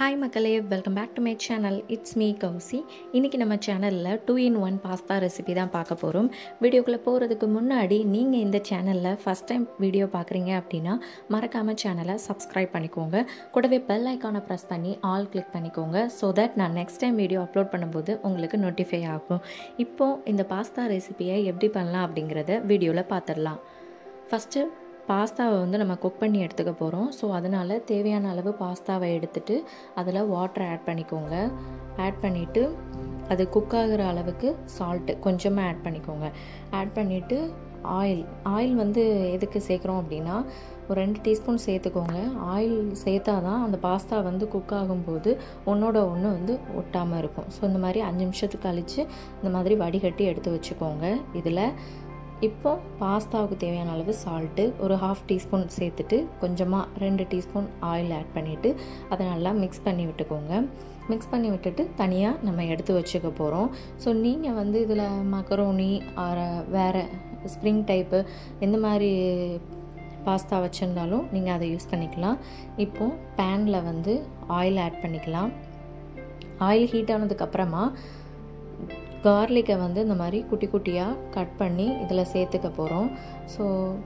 hi மக்களே welcome back to my channel it's me Kousi இன்றைக்கி நம்ம சேனலில் two in one pasta recipe தான் பார்க்க போகிறோம் வீடியோக்குள்ளே போகிறதுக்கு முன்னாடி நீங்கள் இந்த சேனலில் ஃபஸ்ட் டைம் வீடியோ பார்க்குறீங்க அப்படின்னா மறக்காமல் சேனலை சப்ஸ்கிரைப் பண்ணிக்கோங்க கூடவே பெல் ஐக்கானை ப்ரெஸ் பண்ணி ஆல் கிளிக் பண்ணிக்கோங்க ஸோ தட் நான் நெக்ஸ்ட் டைம் வீடியோ அப்லோட் பண்ணும்போது உங்களுக்கு நோட்டிஃபை ஆகும் இப்போது இந்த பாஸ்தா ரெசிபியை எப்படி பண்ணலாம் அப்படிங்கிறத வீடியோவில் பார்த்துடலாம் ஃபஸ்ட்டு பாஸ்தாவை வந்து நம்ம குக் பண்ணி எடுத்துக்க போகிறோம் ஸோ அதனால் தேவையான அளவு பாஸ்தாவை எடுத்துட்டு அதில் வாட்டர் ஆட் பண்ணிக்கோங்க ஆட் பண்ணிவிட்டு அது குக் ஆகிற அளவுக்கு சால்ட்டு கொஞ்சமாக ஆட் பண்ணிக்கோங்க ஆட் பண்ணிவிட்டு ஆயில் ஆயில் வந்து எதுக்கு சேர்க்குறோம் அப்படின்னா ஒரு ரெண்டு டீஸ்பூன் சேர்த்துக்கோங்க ஆயில் சேர்த்தா தான் அந்த பாஸ்தா வந்து குக் ஆகும்போது ஒன்றோட ஒன்று வந்து ஒட்டாமல் இருக்கும் ஸோ இந்த மாதிரி அஞ்சு நிமிஷத்துக்கு கழித்து இந்த மாதிரி வடிகட்டி எடுத்து வச்சுக்கோங்க இதில் இப்போ பாஸ்தாவுக்கு தேவையான அளவு சால்ட்டு ஒரு ஹாஃப் டீஸ்பூன் சேர்த்துட்டு கொஞ்சமாக ரெண்டு டீஸ்பூன் ஆயில் ஆட் பண்ணிவிட்டு அதை நல்லா மிக்ஸ் பண்ணி விட்டுக்கோங்க மிக்ஸ் பண்ணி விட்டுட்டு தனியாக நம்ம எடுத்து வச்சுக்க போகிறோம் ஸோ நீங்கள் வந்து இதில் மக்கரோனி வேறு ஸ்ப்ரிங் டைப்பு எந்த மாதிரி பாஸ்தா வச்சுருந்தாலும் நீங்கள் அதை யூஸ் பண்ணிக்கலாம் இப்போது பேனில் வந்து ஆயில் ஆட் பண்ணிக்கலாம் ஆயில் ஹீட் ஆனதுக்கப்புறமா கார்லிக்கை வந்து இந்த மாதிரி குட்டி குட்டியாக கட் பண்ணி இதில் சேர்த்துக்க போகிறோம் ஸோ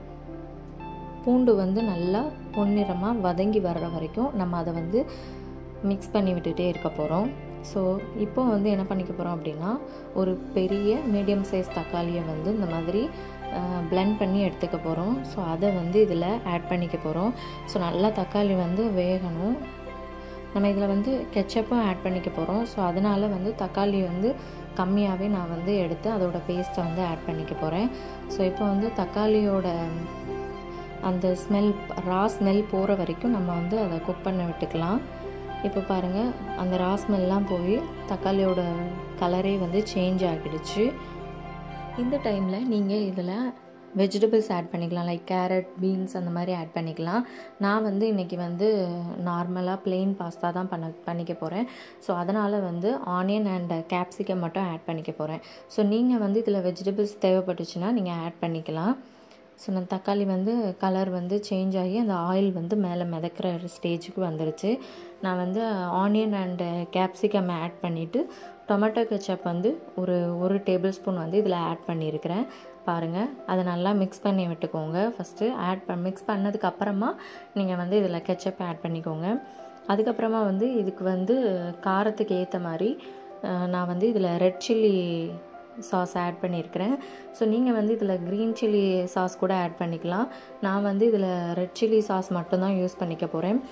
பூண்டு வந்து நல்லா பொன்னிறமாக வதங்கி வர்ற வரைக்கும் நம்ம அதை வந்து மிக்ஸ் பண்ணி விட்டுகிட்டே இருக்க போகிறோம் ஸோ இப்போ வந்து என்ன பண்ணிக்க போகிறோம் அப்படின்னா ஒரு பெரிய மீடியம் சைஸ் தக்காளியை வந்து இந்த மாதிரி பிளெண்ட் பண்ணி எடுத்துக்க போகிறோம் ஸோ அதை வந்து இதில் ஆட் பண்ணிக்க போகிறோம் ஸோ நல்லா தக்காளி வந்து வேகணும் நம்ம இதில் வந்து கெச்சப்பும் ஆட் பண்ணிக்க போகிறோம் ஸோ அதனால் வந்து தக்காளி வந்து கம்மியாகவே நான் வந்து எடுத்து அதோட பேஸ்ட்டை வந்து ஆட் பண்ணிக்க போகிறேன் ஸோ இப்போ வந்து தக்காளியோட அந்த ஸ்மெல் ரா ஸ்மெல் போகிற வரைக்கும் நம்ம வந்து அதை குக் பண்ண விட்டுக்கலாம் இப்போ பாருங்கள் அந்த ரா ஸ்மெல்லாம் போய் தக்காளியோட கலரே வந்து சேஞ்ச் ஆகிடுச்சு இந்த டைமில் நீங்கள் இதில் வெஜிடபிள்ஸ் ஆட் பண்ணிக்கலாம் லைக் கேரட் பீன்ஸ் அந்த மாதிரி ஆட் பண்ணிக்கலாம் நான் வந்து இன்றைக்கி வந்து நார்மலாக பிளெயின் பாஸ்தா தான் பண்ண பண்ணிக்க போகிறேன் ஸோ அதனால் வந்து ஆனியன் அண்ட் கேப்சிகம் மட்டும் ஆட் பண்ணிக்க போகிறேன் ஸோ நீங்கள் வந்து இதில் வெஜிடபிள்ஸ் தேவைப்பட்டுச்சுன்னா நீங்கள் ஆட் பண்ணிக்கலாம் ஸோ நான் தக்காளி வந்து கலர் வந்து சேஞ்ச் ஆகி அந்த ஆயில் வந்து மேலே மிதக்கிற ஸ்டேஜுக்கு வந்துருச்சு நான் வந்து ஆனியன் அண்டு கேப்சிகம் ஆட் பண்ணிவிட்டு டொமேட்டோ கெச்சப் வந்து ஒரு ஒரு டேபிள் ஸ்பூன் வந்து இதில் ஆட் பண்ணியிருக்கிறேன் பாருங்கள் அதை நல்லா மிக்ஸ் பண்ணி விட்டுக்கோங்க ஃபஸ்ட்டு ஆட் பண் மிக்ஸ் பண்ணதுக்கப்புறமா நீங்கள் வந்து இதில் கெச்சப் ஆட் பண்ணிக்கோங்க அதுக்கப்புறமா வந்து இதுக்கு வந்து காரத்துக்கு ஏற்ற மாதிரி நான் வந்து இதில் ரெட் சில்லி சாஸ் ஆட் பண்ணியிருக்கிறேன் ஸோ நீங்கள் வந்து இதில் க்ரீன் சில்லி சாஸ் கூட ஆட் பண்ணிக்கலாம் நான் வந்து இதில் ரெட் சில்லி சாஸ் மட்டும்தான் யூஸ் பண்ணிக்க போகிறேன்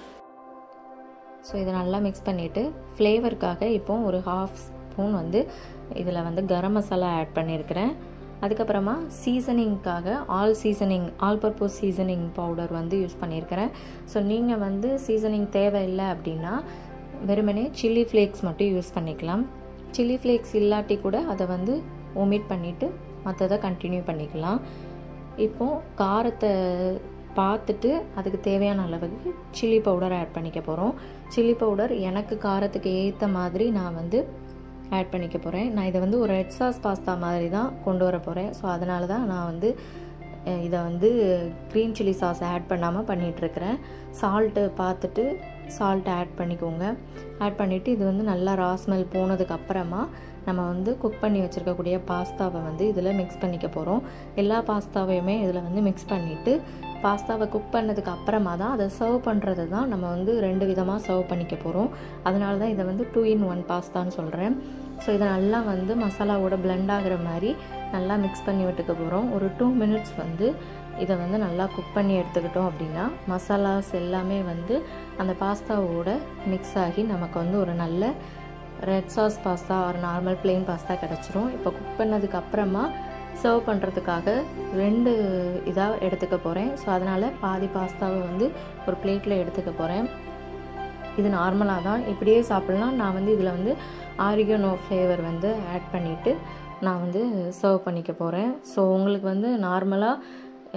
ஸோ இதை நல்லா மிக்ஸ் பண்ணிவிட்டு ஃப்ளேவருக்காக இப்போ ஒரு ஹாஃப் ஸ்பூன் வந்து இதில் வந்து கரம் மசாலா ஆட் பண்ணியிருக்கிறேன் அதுக்கப்புறமா சீசனிங்க்காக all seasoning all purpose seasoning powder வந்து யூஸ் பண்ணியிருக்கிறேன் ஸோ நீங்கள் வந்து சீசனிங் தேவையில்லை அப்படின்னா வெறுமனே சில்லி ஃப்ளேக்ஸ் மட்டும் யூஸ் பண்ணிக்கலாம் சில்லி ஃப்ளேக்ஸ் இல்லாட்டி கூட அதை வந்து ஒமிட் பண்ணிவிட்டு மற்றதை கண்டினியூ பண்ணிக்கலாம் இப்போது காரத்தை பார்த்துட்டு அதுக்கு தேவையான அளவுக்கு சில்லி பவுடர் ஆட் பண்ணிக்க போகிறோம் சில்லி பவுடர் எனக்கு காரத்துக்கு ஏற்ற மாதிரி நான் வந்து ஆட் பண்ணிக்க போகிறேன் நான் இதை வந்து ஒரு ரெட் சாஸ் பாஸ்தா மாதிரி தான் கொண்டு வர போகிறேன் ஸோ அதனால தான் நான் வந்து இதை வந்து க்ரீன் சில்லி சாஸ் ஆட் பண்ணாமல் பண்ணிகிட்ருக்கிறேன் சால்ட்டு பார்த்துட்டு சால்ட் ஆட் பண்ணிக்கோங்க ஆட் பண்ணிவிட்டு இது வந்து நல்லா ரா ஸ்மெல் போனதுக்கப்புறமா நம்ம வந்து குக் பண்ணி வச்சுருக்கக்கூடிய பாஸ்தாவை வந்து இதில் மிக்ஸ் பண்ணிக்க போகிறோம் எல்லா பாஸ்தாவையுமே இதில் வந்து மிக்ஸ் பண்ணிவிட்டு பாஸ்தாவை குக் பண்ணதுக்கு அப்புறமா தான் அதை சர்வ் பண்ணுறது தான் நம்ம வந்து ரெண்டு விதமாக சர்வ் பண்ணிக்க போகிறோம் அதனால தான் இதை வந்து டூ இன் ஒன் பாஸ்தான்னு சொல்கிறேன் ஸோ இதை நல்லா வந்து மசாலாவோட பிளெண்ட் ஆகிற மாதிரி நல்லா மிக்ஸ் பண்ணி விட்டுக்க போகிறோம் ஒரு டூ மினிட்ஸ் வந்து இதை வந்து நல்லா குக் பண்ணி எடுத்துக்கிட்டோம் அப்படின்னா மசாலாஸ் எல்லாமே வந்து அந்த பாஸ்தாவோட மிக்ஸ் ஆகி நமக்கு வந்து ஒரு நல்ல ரெட் சாஸ் பாஸ்தா ஒரு நார்மல் பிளெயின் பாஸ்தா கிடச்சிரும் இப்போ குக் பண்ணதுக்கு அப்புறமா சர்வ் பண்ணுறதுக்காக ரெண்டு இதாக எடுத்துக்க போகிறேன் ஸோ அதனால் பாதி பாஸ்தாவை வந்து ஒரு பிளேட்டில் எடுத்துக்க போகிறேன் இது நார்மலாக தான் இப்படியே சாப்பிட்லாம் நான் வந்து இதில் வந்து ஆரிகனோ ஃப்ளேவர் வந்து ஆட் பண்ணிவிட்டு நான் வந்து சர்வ் பண்ணிக்க போகிறேன் ஸோ உங்களுக்கு வந்து நார்மலாக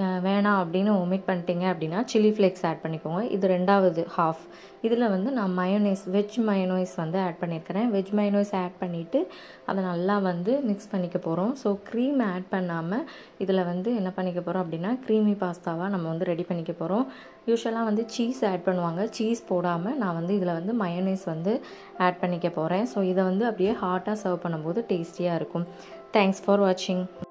வேணாம் அப்படின்னு ஒமிட் பண்ணிட்டீங்க அப்படின்னா சில்லி ஃப்ளேக்ஸ் ஆட் பண்ணிக்கோங்க இது ரெண்டாவது ஹாஃப் இதில் வந்து நான் மயோனைஸ் வெஜ் மயோனைஸ் வந்து ஆட் பண்ணியிருக்கிறேன் வெஜ் மயோனைஸ் ஆட் பண்ணிவிட்டு அதை நல்லா வந்து மிக்ஸ் பண்ணிக்க போகிறோம் ஸோ க்ரீம் ஆட் பண்ணாமல் இதில் வந்து என்ன பண்ணிக்க போகிறோம் அப்படின்னா க்ரீமி பாஸ்தாவாக நம்ம வந்து ரெடி பண்ணிக்க போகிறோம் யூஸ்வலாக வந்து சீஸ் ஆட் பண்ணுவாங்க சீஸ் போடாமல் நான் வந்து இதில் வந்து மயோனைஸ் வந்து ஆட் பண்ணிக்க போகிறேன் ஸோ இதை வந்து அப்படியே ஹாட்டாக சர்வ் பண்ணும்போது டேஸ்டியாக இருக்கும் தேங்க்ஸ் ஃபார் வாட்சிங்